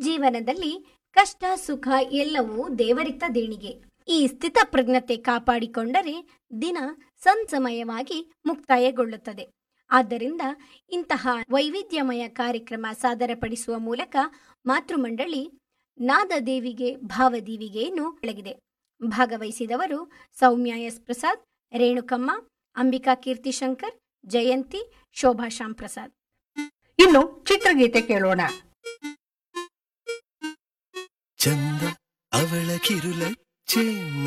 ಜೀವನದಲ್ಲಿ ಕಷ್ಟ ಸುಖ ಎಲ್ಲವೂ ದೇವರಿತ್ತ ದೇಣಿಗೆ ಈ ಸ್ಥಿತಪ್ರಜ್ಞತೆ ಕಾಪಾಡಿಕೊಂಡರೆ ದಿನ ಸಂಸಮಯವಾಗಿ ಮುಕ್ತಾಯಗೊಳ್ಳುತ್ತದೆ ಆದ್ದರಿಂದ ಇಂತಹ ವೈವಿಧ್ಯಮಯ ಕಾರ್ಯಕ್ರಮ ಸಾದರಪಡಿಸುವ ಮೂಲಕ ಮಾತೃಮಂಡಳಿ ನಾದದೇವಿಗೆ ಭಾವದೀವಿಗೆಯನ್ನು ಬೆಳಗಿದೆ ಭಾಗವಹಿಸಿದವರು ಸೌಮ್ಯ ಎಸ್ ಪ್ರಸಾದ್ ರೇಣುಕಮ್ಮ ಅಂಬಿಕಾ ಕೀರ್ತಿಶಂಕರ್ ಜಯಂತಿ ಶೋಭಾ ಶ್ಯಾಮ್ ಪ್ರಸಾದ್ ಇನ್ನು ಚಿತ್ರಗೀತೆ ಕೇಳೋಣ ಚಂದ ಅವಳ ಕಿರುಲಚ್ಚೆ